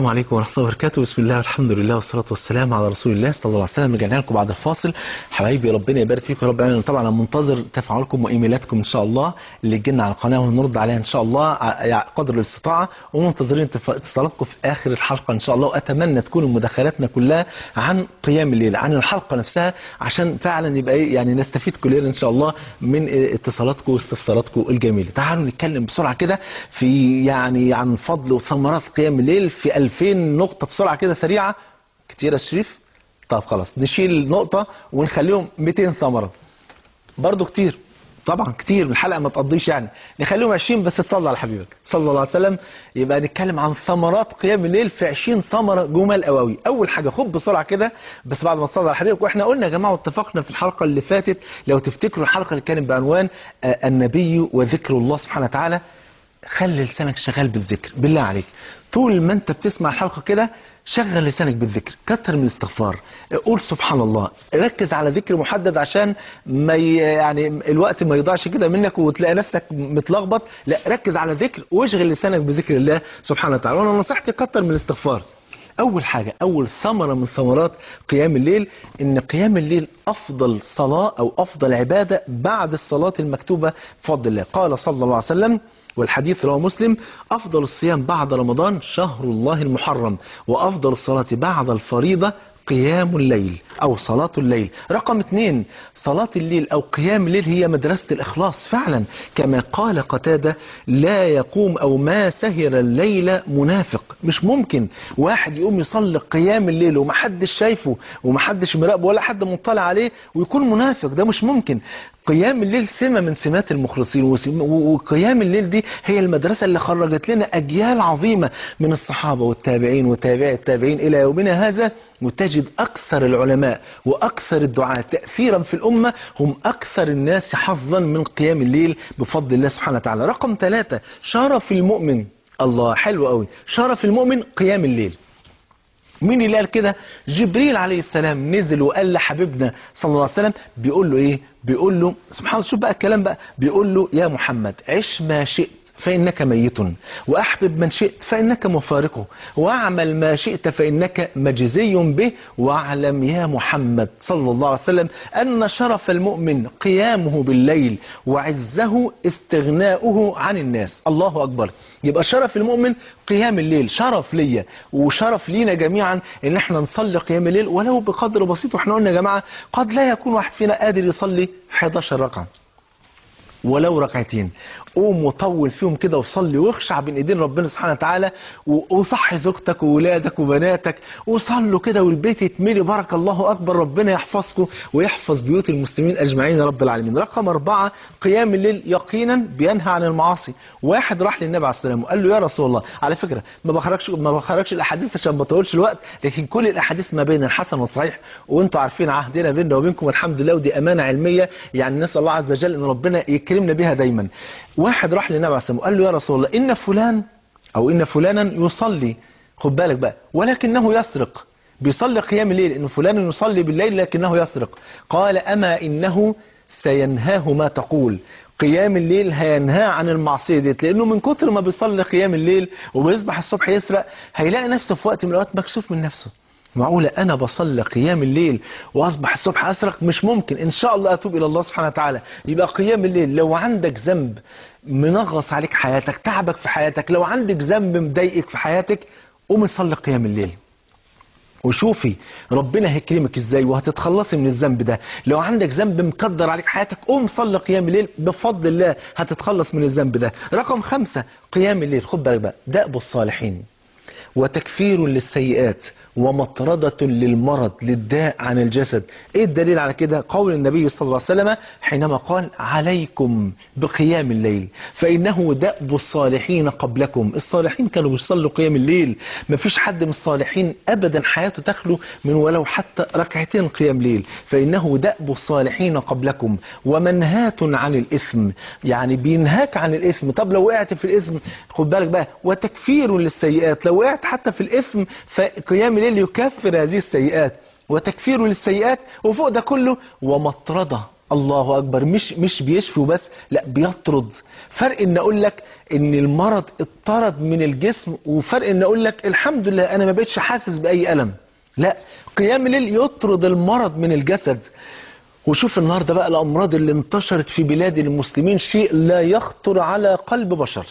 السلام عليكم ورحمة الله وبركاته بسم الله والحمد لله والصلاة والسلام على رسول الله صلى الله عليه وسلم رجعنا لكم بعد الفاصل حبايبي ربنا يبارك فيكم يا رب العالمين طبعا انا منتظر تفاعلكم وايميلاتكم ان شاء الله اللي تجينا على القناة ونرد عليها ان شاء الله ع- قدر الاستطاعة ومنتظرين تف- اتصالاتكم في اخر الحلقة ان شاء الله واتمنى تكون مداخلاتنا كلها عن قيام الليل عن الحلقة نفسها عشان فعلا يبقى ايه يعني نستفيد كلنا ان شاء الله من إيه اتصالاتكم واستفساراتكم الجميلة تعالوا نتكلم بسرعة كده في يعني عن فضل وثمرات قيام الليل في 2000 نقطة بسرعة كده سريعة كتير يا شريف طب خلاص نشيل نقطة ونخليهم 200 ثمرة برضو كتير طبعا كتير الحلقة ما تقضيش يعني نخليهم 20 بس تصلي على حبيبك صلى الله عليه وسلم يبقى نتكلم عن ثمرات قيام الليل في 20 ثمرة جمل قوي اول حاجة خد بسرعة كده بس بعد ما تصلي على حبيبك واحنا قلنا يا جماعة واتفقنا في الحلقة اللي فاتت لو تفتكروا الحلقة اللي كانت بعنوان آه، النبي وذكر الله سبحانه وتعالى خلي لسانك شغال بالذكر بالله عليك طول ما انت بتسمع الحلقة كده شغل لسانك بالذكر كتر من الاستغفار قول سبحان الله ركز على ذكر محدد عشان ما ي... يعني الوقت ما يضيعش كده منك وتلاقي نفسك متلخبط لا ركز على ذكر واشغل لسانك بذكر الله سبحانه وتعالى وانا نصيحتي كتر من الاستغفار اول حاجة اول ثمرة من ثمرات قيام الليل ان قيام الليل افضل صلاة او افضل عبادة بعد الصلاة المكتوبة بفضل الله قال صلى الله عليه وسلم والحديث رواه مسلم أفضل الصيام بعد رمضان شهر الله المحرم وأفضل الصلاة بعد الفريضة قيام الليل أو صلاة الليل رقم اثنين صلاة الليل أو قيام الليل هي مدرسة الإخلاص فعلا كما قال قتادة لا يقوم أو ما سهر الليل منافق مش ممكن واحد يقوم يصلي قيام الليل ومحدش شايفه ومحدش مراقبه ولا حد مطلع عليه ويكون منافق ده مش ممكن قيام الليل سمة من سمات المخلصين وسم- و- وقيام الليل دي هي المدرسة اللي خرجت لنا أجيال عظيمة من الصحابة والتابعين وتابعي التابعين إلى يومنا هذا وتجد أكثر العلماء وأكثر الدعاة تأثيرا في الأمة هم أكثر الناس حظا من قيام الليل بفضل الله سبحانه وتعالى رقم ثلاثة شرف المؤمن الله حلو قوي شرف المؤمن قيام الليل مين اللي قال كده جبريل عليه السلام نزل وقال لحبيبنا صلى الله عليه وسلم بيقول له ايه بيقول له سبحان الله شوف بقى الكلام بقى بيقول له يا محمد عش ما شئت فإنك ميت وأحبب من شئت فإنك مفارقه واعمل ما شئت فإنك مجزي به واعلم يا محمد صلى الله عليه وسلم أن شرف المؤمن قيامه بالليل وعزه استغناؤه عن الناس الله أكبر يبقى شرف المؤمن قيام الليل شرف ليا وشرف لينا جميعا ان احنا نصلي قيام الليل ولو بقدر بسيط واحنا قلنا يا جماعة قد لا يكون واحد فينا قادر يصلي 11 ركعة ولو ركعتين قوم وطول فيهم كده وصلي واخشع بين ايدين ربنا سبحانه وتعالى و- وصحي زوجتك وولادك وبناتك وصلوا كده والبيت يتملي بارك الله اكبر ربنا يحفظكم ويحفظ بيوت المسلمين اجمعين يا رب العالمين رقم أربعة قيام الليل يقينا بينهى عن المعاصي واحد راح للنبي عليه السلام وقال له يا رسول الله على فكرة ما بخرجش ما بخرجش الاحاديث عشان ما اطولش الوقت لكن كل الاحاديث ما بين الحسن والصحيح وانتم عارفين عهدنا بيننا وبينكم الحمد لله ودي امانه علميه يعني نسال الله عز وجل ان ربنا يكرمنا بها دايما واحد راح للنبي عليه السلام وقال له يا رسول الله ان فلان او ان فلانا يصلي خد بالك بقى ولكنه يسرق بيصلي قيام الليل ان فلان يصلي بالليل لكنه يسرق قال اما انه سينهاه ما تقول قيام الليل هينهاه عن المعصية ديت لأنه من كتر ما بيصلي قيام الليل وبيصبح الصبح يسرق هيلاقي نفسه في وقت من الأوقات مكسوف من نفسه معقولة أنا بصلي قيام الليل وأصبح الصبح أسرق مش ممكن إن شاء الله أتوب إلى الله سبحانه وتعالى يبقى قيام الليل لو عندك ذنب منغص عليك حياتك تعبك في حياتك لو عندك ذنب مضايقك في حياتك قوم صلي قيام الليل وشوفي ربنا هيكرمك ازاي وهتتخلصي من الذنب ده لو عندك ذنب مكدر عليك حياتك قوم صلي قيام الليل بفضل الله هتتخلص من الذنب ده رقم خمسة قيام الليل خد بالك بقى دأب الصالحين وتكفير للسيئات ومطردة للمرض للداء عن الجسد ايه الدليل على كده قول النبي صلى الله عليه وسلم حينما قال عليكم بقيام الليل فإنه دأب الصالحين قبلكم الصالحين كانوا بيصلوا قيام الليل مفيش حد من الصالحين أبدا حياته تخلو من ولو حتى ركعتين قيام ليل فإنه دأب الصالحين قبلكم ومنهاة عن الإثم يعني بينهاك عن الإثم طب لو وقعت في الإثم خد بالك بقى وتكفير للسيئات لو وقعت حتى في الإثم فقيام الليل يكفر هذه السيئات وتكفير للسيئات وفوق ده كله ومطردة الله اكبر مش مش بيشفي وبس لا بيطرد فرق ان اقول لك ان المرض اطرد من الجسم وفرق ان اقول لك الحمد لله انا ما بقتش حاسس باي الم لا قيام الليل يطرد المرض من الجسد وشوف النهارده بقى الامراض اللي انتشرت في بلاد المسلمين شيء لا يخطر على قلب بشر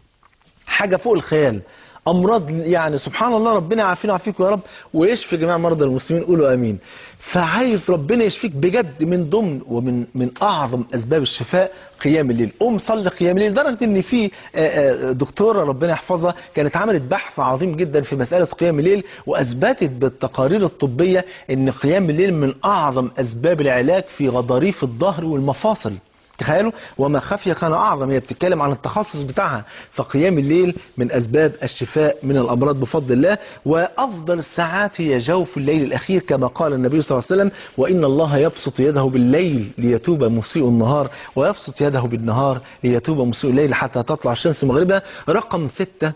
حاجه فوق الخيال امراض يعني سبحان الله ربنا يعافينا ويعافيكم يا رب ويشفي جميع مرضى المسلمين قولوا امين فعايز ربنا يشفيك بجد من ضمن ومن من اعظم اسباب الشفاء قيام الليل قوم صلي قيام الليل لدرجه ان في آه، آه، دكتوره ربنا يحفظها كانت عملت بحث عظيم جدا في مساله قيام الليل واثبتت بالتقارير الطبيه ان قيام الليل من اعظم اسباب العلاج في غضاريف الظهر والمفاصل تخيلوا وما خفي كان اعظم هي بتتكلم عن التخصص بتاعها فقيام الليل من اسباب الشفاء من الامراض بفضل الله وافضل الساعات هي جوف الليل الاخير كما قال النبي صلى الله عليه وسلم وان الله يبسط يده بالليل ليتوب مسيء النهار ويبسط يده بالنهار ليتوب مسيء الليل حتى تطلع الشمس مغربها رقم ستة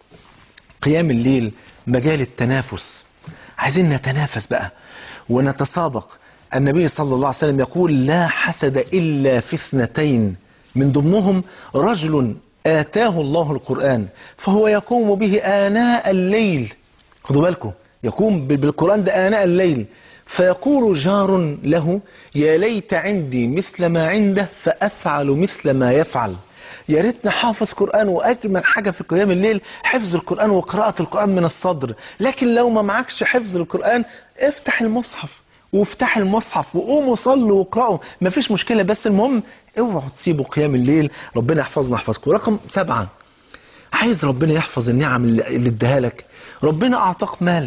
قيام الليل مجال التنافس عايزين نتنافس بقى ونتسابق النبي صلى الله عليه وسلم يقول لا حسد إلا في اثنتين من ضمنهم رجل آتاه الله القرآن فهو يقوم به آناء الليل خدوا بالكم يقوم بالقرآن ده آناء الليل فيقول جار له يا ليت عندي مثل ما عنده فأفعل مثل ما يفعل يا ريتني حافظ قرآن وأجمل حاجة في قيام الليل حفظ القرآن وقراءة القرآن من الصدر لكن لو ما معكش حفظ القرآن افتح المصحف وافتح المصحف وقوموا صلوا واقرأوا مفيش مشكلة بس المهم اوعوا تسيبوا قيام الليل ربنا يحفظنا يحفظكم رقم سبعة عايز ربنا يحفظ النعم اللي اللي اداها لك ربنا أعطاك مال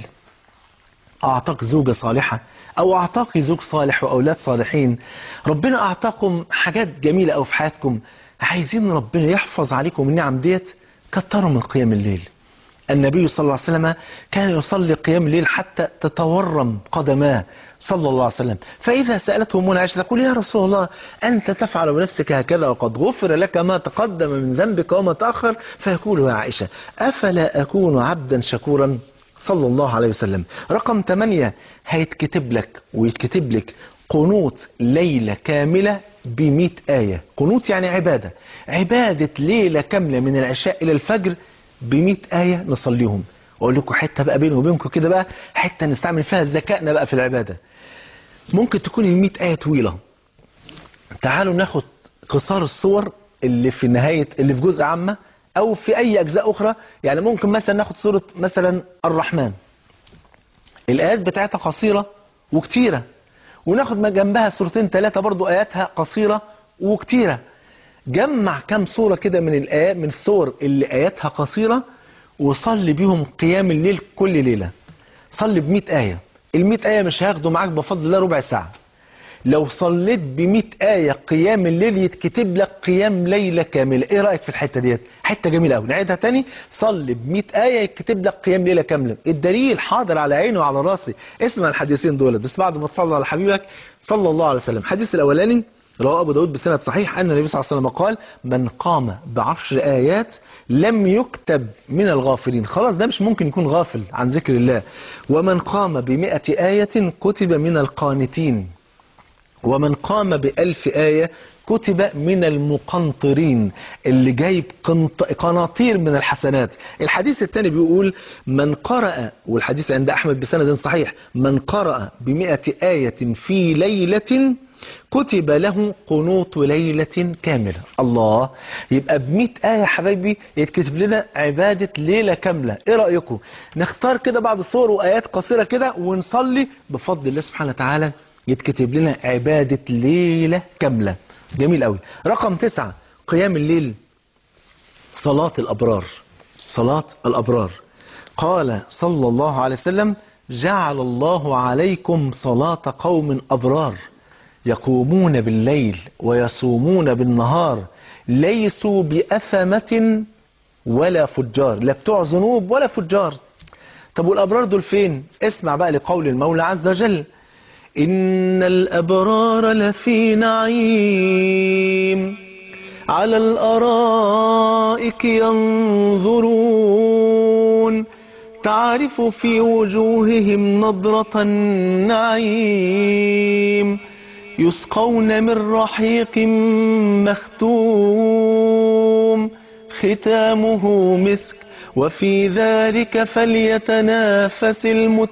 أعطاك زوجة صالحة أو أعطاك زوج صالح وأولاد صالحين ربنا أعطاكم حاجات جميلة أو في حياتكم عايزين ربنا يحفظ عليكم النعم ديت كتروا من قيام الليل النبي صلى الله عليه وسلم كان يصلي قيام الليل حتى تتورم قدماه صلى الله عليه وسلم فإذا سألته منى عائشة تقول يا رسول الله أنت تفعل بنفسك هكذا وقد غفر لك ما تقدم من ذنبك وما تأخر فيقول يا عائشة أفلا أكون عبدا شكورا صلى الله عليه وسلم رقم 8 هيتكتب لك ويتكتب لك قنوت ليلة كاملة بمئة آية قنوت يعني عبادة عبادة ليلة كاملة من العشاء إلى الفجر بمئة آية نصليهم وأقول لكم حتة بقى بيني وبينكم كده بقى حتة نستعمل فيها ذكائنا بقى في العبادة ممكن تكون المئة آية طويلة تعالوا ناخد قصار الصور اللي في نهاية اللي في جزء عامة أو في أي أجزاء أخرى يعني ممكن مثلا ناخد سورة مثلا الرحمن الآيات بتاعتها قصيرة وكتيرة وناخد ما جنبها سورتين ثلاثة برضو آياتها قصيرة وكتيرة جمع كام صورة كده من الآيات من الصور اللي آياتها قصيرة وصلي بيهم قيام الليل كل ليلة صلي بمئة آية المئة آية مش هياخدوا معاك بفضل الله ربع ساعة لو صليت بمئة آية قيام الليل يتكتب لك قيام ليلة كاملة ايه رأيك في الحتة ديت حتة جميلة قوي نعيدها تاني صلي بمئة آية يتكتب لك قيام ليلة كاملة الدليل حاضر على عيني وعلى راسي اسمع الحديثين دول بس بعد ما تصلي على حبيبك صلى الله عليه وسلم الحديث الأولاني رواه أبو داود بسند صحيح أن النبي صلى الله عليه وسلم قال من قام بعشر آيات لم يكتب من الغافلين خلاص ده مش ممكن يكون غافل عن ذكر الله ومن قام بمئة آية كتب من القانتين ومن قام بألف آية كتب من المقنطرين اللي جايب قنط- قناطير من الحسنات الحديث الثاني بيقول من قرأ والحديث عند أحمد بسند صحيح من قرأ بمئة آية في ليلة كتب له قنوط ليلة كاملة الله يبقى بمئة آية يا حبايبي يتكتب لنا عبادة ليلة كاملة ايه رأيكم نختار كده بعض الصور وآيات قصيرة كده ونصلي بفضل الله سبحانه وتعالى يتكتب لنا عبادة ليلة كاملة جميل قوي رقم تسعة قيام الليل صلاة الأبرار صلاة الأبرار قال صلى الله عليه وسلم جعل الله عليكم صلاة قوم أبرار يقومون بالليل ويصومون بالنهار ليسوا بأثمة ولا فجار لا بتوع ذنوب ولا فجار طب والأبرار دول فين اسمع بقى لقول المولى عز وجل إن الأبرار لفي نعيم على الأرائك ينظرون تعرف في وجوههم نضرة النعيم يسقون من رحيق مختوم ختامه مسك وفي ذلك فليتنافس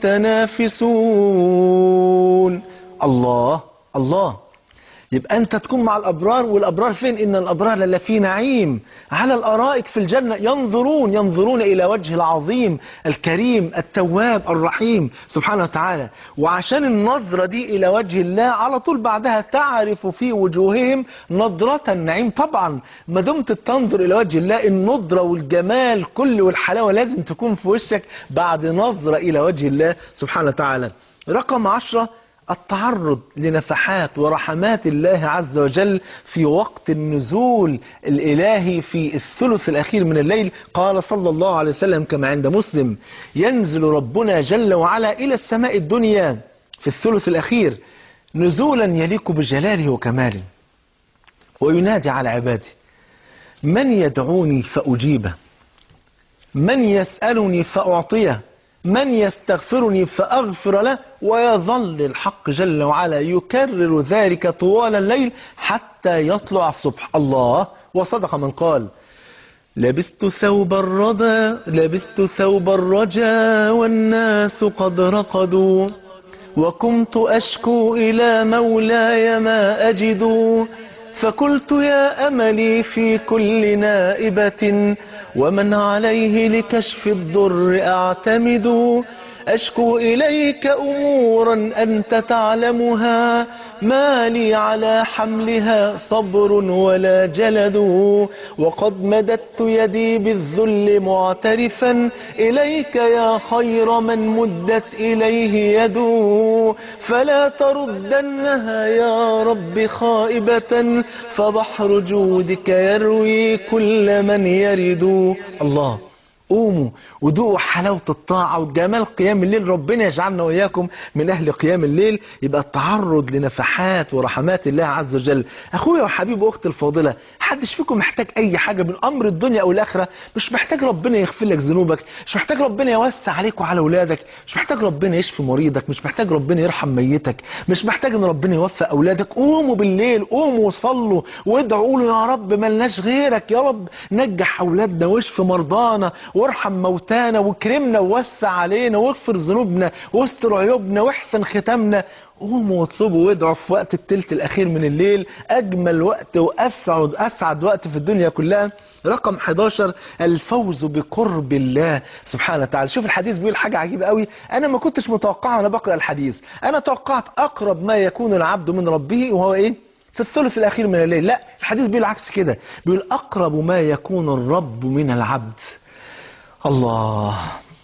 المتنافسون الله الله يبقى انت تكون مع الابرار والابرار فين ان الابرار لفي نعيم على الارائك في الجنة ينظرون ينظرون الى وجه العظيم الكريم التواب الرحيم سبحانه وتعالى وعشان النظرة دي الى وجه الله على طول بعدها تعرف في وجوههم نظرة النعيم طبعا ما دمت تنظر الى وجه الله النضرة والجمال كل والحلاوة لازم تكون في وشك بعد نظرة الى وجه الله سبحانه وتعالى رقم عشرة التعرض لنفحات ورحمات الله عز وجل في وقت النزول الإلهي في الثلث الأخير من الليل قال صلى الله عليه وسلم كما عند مسلم ينزل ربنا جل وعلا إلى السماء الدنيا في الثلث الأخير نزولا يليق بجلاله وكماله وينادي على عباده من يدعوني فأجيبه من يسألني فأعطيه من يستغفرني فأغفر له ويظل الحق جل وعلا يكرر ذلك طوال الليل حتى يطلع الصبح الله وصدق من قال لبست ثوب الرضا لبست ثوب الرجا والناس قد رقدوا وكنت أشكو إلى مولاي ما أجد فقلت يا أملي في كل نائبة ومن عليه لكشف الضر أعتمد أشكو إليك أمورا أنت تعلمها ما لي على حملها صبر ولا جلد وقد مددت يدي بالذل معترفا إليك يا خير من مدت إليه يدو فلا تردنها يا رب خائبة فبحر جودك يروي كل من يرد الله قوموا ودوقوا حلاوة الطاعة وجمال قيام الليل ربنا يجعلنا وإياكم من أهل قيام الليل يبقى التعرض لنفحات ورحمات الله عز وجل أخويا وحبيبي وأختي الفاضلة حدش فيكم محتاج أي حاجة من أمر الدنيا أو الآخرة مش محتاج ربنا يغفر لك ذنوبك مش محتاج ربنا يوسع عليك وعلى أولادك مش محتاج ربنا يشفي مريضك مش محتاج ربنا يرحم ميتك مش محتاج ان ربنا يوفق أولادك قوموا بالليل قوموا وصلوا وادعوا قولوا يا رب ملناش غيرك يا رب نجح أولادنا واشفي مرضانا وارحم موتانا واكرمنا ووسع علينا واغفر ذنوبنا واستر عيوبنا واحسن ختامنا قوموا واطلبوا وادعوا في وقت التلت الأخير من الليل أجمل وقت وأسعد أسعد وقت في الدنيا كلها رقم 11 الفوز بقرب الله سبحانه وتعالى شوف الحديث بيقول حاجة عجيبة قوي أنا ما كنتش متوقعها أنا بقرأ الحديث أنا توقعت أقرب ما يكون العبد من ربه وهو إيه في الثلث الأخير من الليل لا الحديث بيقول عكس كده بيقول أقرب ما يكون الرب من العبد الله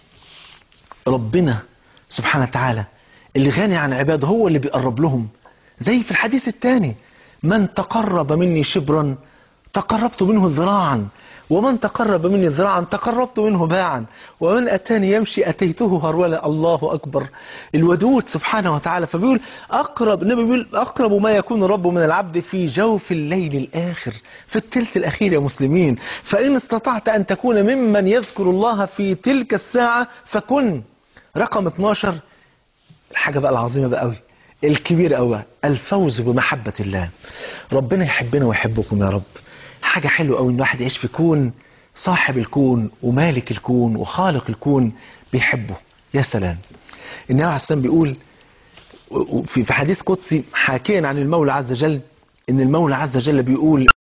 ربنا سبحانه وتعالى اللي غني عن عباده هو اللي بيقرب لهم زي في الحديث الثاني من تقرب مني شبرا تقربت منه ذراعا ومن تقرب مني ذراعا تقربت منه باعا ومن أتاني يمشي أتيته هرولا الله أكبر الودود سبحانه وتعالى فبيقول أقرب النبي بيقول أقرب ما يكون الرب من العبد في جوف الليل الآخر في التلت الأخير يا مسلمين فإن استطعت أن تكون ممن يذكر الله في تلك الساعة فكن رقم 12 الحاجة بقى العظيمة بقى قوي الكبير قوي الفوز بمحبة الله ربنا يحبنا ويحبكم يا رب حاجة حلوة قوي ان واحد يعيش في كون صاحب الكون ومالك الكون وخالق الكون بيحبه يا سلام النبي عليه السلام بيقول في حديث قدسي حاكيا عن المولى عز وجل ان المولى عز وجل بيقول